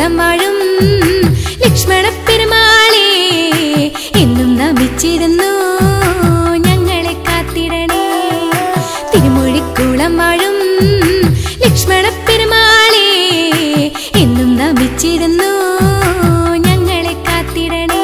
തിരുമുഴിക്കുളം വാഴും ലക്ഷ്മണ പെരുമാളെ എന്നും നമിച്ചിരുന്നു ഞങ്ങളെ കാത്തിടണേ തിരുമുഴിക്കുളം വാഴും ലക്ഷ്മണ പെരുമാളെ എന്നും നമിച്ചിരുന്നു ഞങ്ങളെ കാത്തിടണേ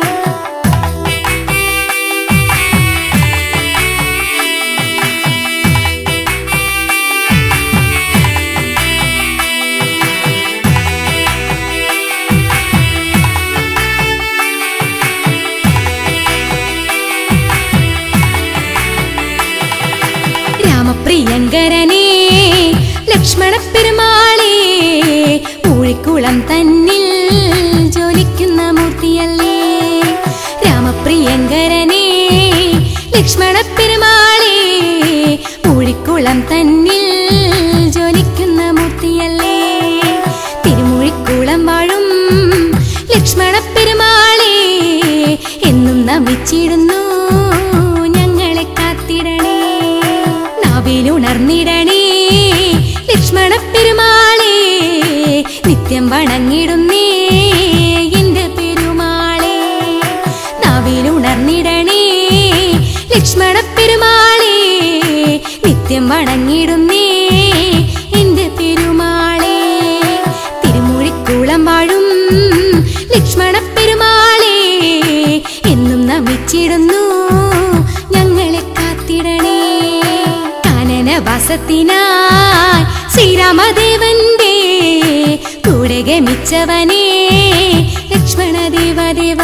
രാമപ്രിയങ്കരനെ ലക്ഷ്മണ പെരുമാളെ ഊഴിക്കുളം തന്നിൽ ജോലിക്കുന്ന മൂർത്തിയല്ലേ രാമപ്രിയങ്കരനെ ലക്ഷ്മണ പെരുമാളെ ഊഴിക്കുളം തന്നിൽ ജോലിക്കുന്ന മൂർത്തിയല്ലേ തിരുമുഴിക്കുളം വാഴും ലക്ഷ്മണ പെരുമാളെ എന്നും നമിച്ചിടുന്നു ഞങ്ങളെ കാത്തിടണേ നാവിലുണർന്നിടണേ ലക്ഷ്മണ പെരുമാളെ നിത്യം വണങ്ങിടുന്നേ എന്റെ പെരുമാളെ നാവിലുണർന്നിടണേ ലക്ഷ്മണ പെരുമാളെ നിത്യം വണങ്ങിടുന്നേ എന്റെ പെരുമാളെ തിരുമുഴിക്കുളം വാഴും ലക്ഷ്മണ പെരുമാളെ എന്നും നമിച്ചിടുന്നു ഞങ്ങളെ കാത്തിടണേ കാനനവാസത്തിനായി ശ്രീരാമദേവന്റെ കൂടെ ഗമിച്ചവനേ ലക്ഷ്മണദേവദേവ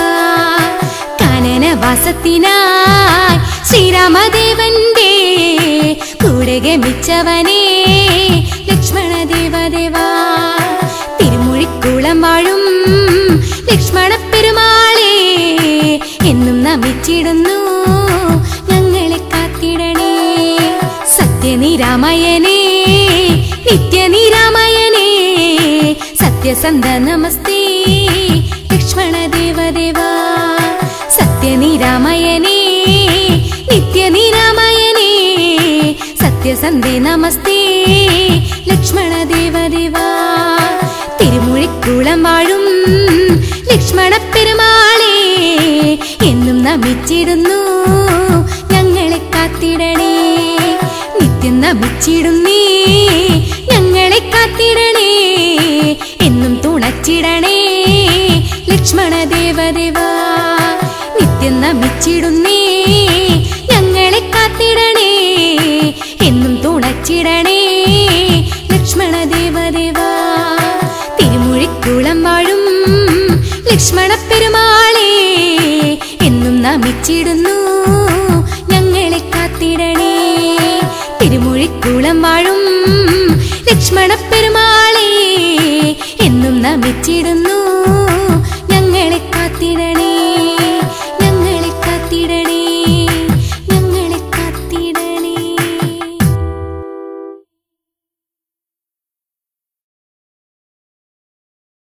കാനനവാസത്തിനായി ശ്രീരാമദേവന്റെ കൂടെ ഗമിച്ചവനേ ലക്ഷ്മണദേവദേവ തിരുമുഴിക്കുളം വാഴും ലക്ഷ്മണ പെരുമാളെ എന്നും നമിച്ചിടുന്നു ഞങ്ങളെ കാത്തിടണേ സത്യനിരാമയനേ നിത്യനിരാമയനേ സത്യസന്ധ നമസ്തേ ലക്ഷ്മണ ദേവദേവ സത്യനിരാമയനേ നിത്യനിരാമയനേ സത്യസന്ധേ നമസ്തേ ലക്ഷ്മണ ദേവദേവ തിരുമുഴിക്കുളം വാഴും ലക്ഷ്മണ പെരുമാളെ എന്നും നമിച്ചിടുന്നു ഞങ്ങളെ കാത്തിടണേ നിത്യം നമിച്ചിടുന്നേ ഞങ്ങളെ കാത്തിടണേ എന്നും തുണച്ചിടണേ ലക്ഷ്മണ ദേവദേവ നിത്യം നമിച്ചിടുന്നേ ഞങ്ങളെ കാത്തിടണേ എന്നും തുണച്ചിടണേ ലക്ഷ്മണ ദേവദേവ തിരുമുഴിക്കുളം വാഴും ലക്ഷ്മണ പെരുമാളെ എന്നും നമിച്ചിടുന്നു ഞങ്ങളെ കാത്തിടണേ തിരുമുഴിക്കുളം വാഴും ലക്ഷ്മണ പെരുമാളെ എന്നും നമിച്ചിടുന്നു